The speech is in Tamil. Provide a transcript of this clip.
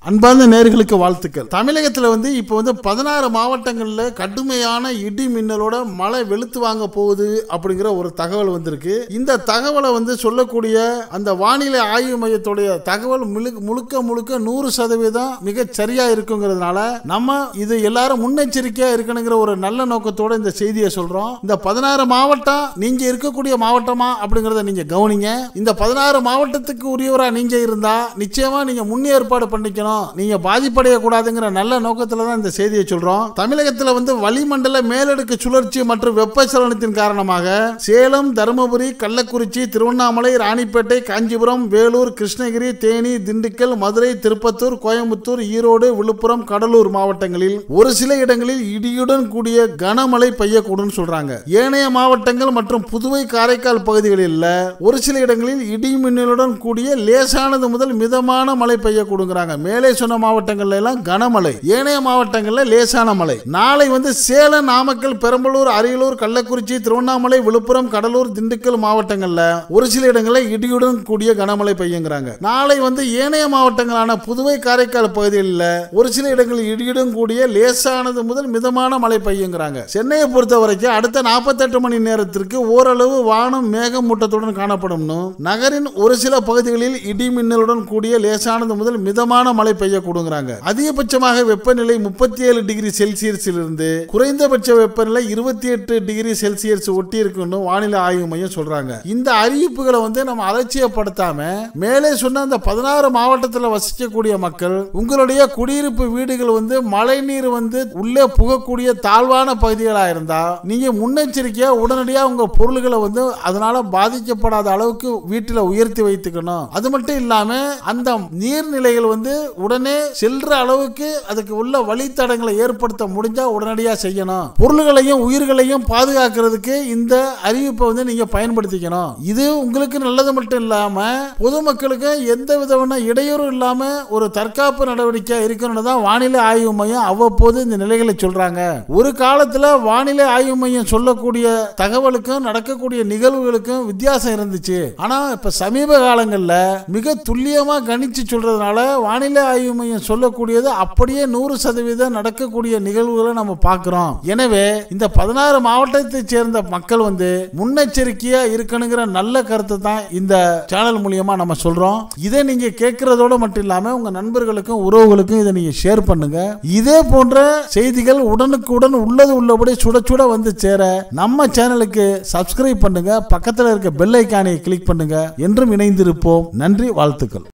அன்பார்ந்த நேர்களுக்கு வாழ்த்துக்கள் தமிழகத்தில் வந்து இப்போ வந்து பதினாறு மாவட்டங்களில் கடுமையான இடி மின்னலோட மழை வெளுத்து வாங்க போகுது அப்படிங்கிற ஒரு தகவல் வந்திருக்கு இந்த தகவலை வந்து சொல்லக்கூடிய அந்த வானிலை ஆய்வு மையத்துடைய தகவல் முழு- முழுக்க முழுக்க நூறு சதவீதம் மிக சரியா இருக்குங்கிறதுனால நம்ம இது எல்லாரும் முன்னெச்சரிக்கையா இருக்கணுங்கிற ஒரு நல்ல நோக்கத்தோட இந்த செய்தியை சொல்றோம் இந்த பதினாறு மாவட்டம் நீங்க இருக்கக்கூடிய மாவட்டமா அப்படிங்கறத நீங்க கவனிங்க இந்த பதினாறு மாவட்டத்துக்கு உரியவரா நீங்க இருந்தா நிச்சயமா நீங்க முன்னேற்பாடு பண்ணிக்கணும் நீங்க பாதிப்படைய கூடாதுங்கிற நல்ல நோக்கத்துல தான் இந்த செய்தியை சொல்றோம் தமிழகத்துல வந்து வளிமண்டல மேலடுக்கு சுழற்சி மற்றும் வெப்பச்சலனத்தின் காரணமாக சேலம் தருமபுரி கள்ளக்குறிச்சி திருவண்ணாமலை ராணிப்பேட்டை காஞ்சிபுரம் வேலூர் கிருஷ்ணகிரி தேனி திண்டுக்கல் மதுரை திருப்பத்தூர் கோயம்புத்தூர் ஈரோடு விழுப்புரம் கடலூர் மாவட்டங்களில் ஒரு சில இடங்களில் இடியுடன் கூடிய கனமழை பெய்யக்கூடும் சொல்றாங்க ஏனைய மாவட்டங்கள் மற்றும் புதுவை காரைக்கால் பகுதிகளில் ஒரு சில இடங்களில் இடி மின்னலுடன் கூடிய லேசானது முதல் மிதமான மழை பெய்யக்கூடுங்கிறாங்க மேலே சொன்ன மாவட்டங்கள்ல எல்லாம் கனமழை ஏனைய மாவட்டங்கள்ல லேசான மழை நாளை வந்து சேலம் நாமக்கல் பெரம்பலூர் அரியலூர் கள்ளக்குறிச்சி திருவண்ணாமலை விழுப்புரம் கடலூர் திண்டுக்கல் மாவட்டங்கள்ல ஒரு சில இடங்களில் இடியுடன் கூடிய கனமழை பெய்யுங்கிறாங்க நாளை வந்து ஏனைய மாவட்டங்களான புதுவை காரைக்கால் பகுதிகளில் ஒரு சில இடங்களில் இடியுடன் கூடிய லேசானது முதல் மிதமான மழை பெய்யுங்கிறாங்க சென்னையை பொறுத்த வரைக்கும் அடுத்த நாற்பத்தெட்டு மணி நேரத்திற்கு ஓரளவு வானம் மேகமூட்டத்துடன் காணப்படும்னு நகரின் ஒரு சில பகுதிகளில் இடி மின்னலுடன் கூடிய லேசானது முதல் மிதமான மழை பெய்யக்கூடுங்கிறாங்க அதிகபட்சமாக வெப்பநிலை முப்பத்தி ஏழு டிகிரி செல்சியஸில் இருந்து குறைந்தபட்ச வெப்பநிலை இருபத்தி எட்டு டிகிரி செல்சியஸ் ஒட்டி இருக்குன்னு வானிலை ஆய்வு மையம் சொல்றாங்க இந்த அறிவிப்புகளை வந்து நம்ம அலட்சியப்படுத்தாம மேலே சொன்ன அந்த பதினாறு மாவட்டத்தில் வசிக்கக்கூடிய மக்கள் உங்களுடைய குடியிருப்பு வீடுகள் வந்து மழை நீர் வந்து உள்ளே புகக்கூடிய தாழ்வான பகுதிகளாக இருந்தா நீங்க முன்னெச்சரிக்கையா உடனடியா உங்க பொருள்களை வந்து அதனால பாதிக்கப்படாத அளவுக்கு வீட்டில் உயர்த்தி வைத்துக்கணும் அது மட்டும் இல்லாம அந்த நீர்நிலைகள் வந்து உடனே செல்ற அளவுக்கு அதுக்கு உள்ள வழித்தடங்களை ஏற்படுத்த முடிஞ்சா உடனடியா செய்யணும் பொருள்களையும் உயிர்களையும் பாதுகாக்கிறதுக்கு இந்த அறிவிப்பை வந்து நீங்க பயன்படுத்திக்கணும் இது உங்களுக்கு நல்லது மட்டும் இல்லாம பொதுமக்களுக்கு எந்த விதமான இடையூறும் இல்லாம ஒரு தற்காப்பு நடவடிக்கை இருக்கணும்னு தான் வானிலை ஆய்வு மையம் அவ்வப்போது இந்த நிலைகளை சொல்றாங்க ஒரு காலத்துல வானிலை ஆய்வு மையம் சொல்லக்கூடிய தகவலுக்கும் நடக்கக்கூடிய நிகழ்வுகளுக்கும் வித்தியாசம் இருந்துச்சு ஆனா இப்ப சமீப காலங்கள்ல மிக துல்லியமா கணிச்சு சொல்றதுனால வானிலை ஆய்வு மையம் சொல்லக்கூடியது அப்படியே நூறு சதவீதம் நடக்கக்கூடிய நிகழ்வுகளை நம்ம பார்க்கிறோம் எனவே இந்த பதினாறு மாவட்டத்தை சேர்ந்த மக்கள் வந்து முன்னெச்சரிக்கையா இருக்கணுங்கிற நல்ல கருத்தை தான் இந்த சேனல் மூலியமா நம்ம சொல்றோம் இதை நீங்க கேட்கறதோட மட்டும் இல்லாம உங்க நண்பர்களுக்கும் உறவுகளுக்கும் இதை நீங்க ஷேர் பண்ணுங்க இதே போன்ற செய்திகள் உடனுக்குடன் உள்ளது உள்ளபடி சுட சுட வந்து சேர நம்ம சேனலுக்கு சப்ஸ்கிரைப் பண்ணுங்க பக்கத்தில் இருக்க பெல் ஐக்கானை கிளிக் பண்ணுங்க என்றும் இணைந்திருப்போம் நன்றி வாழ்த்துக்கள்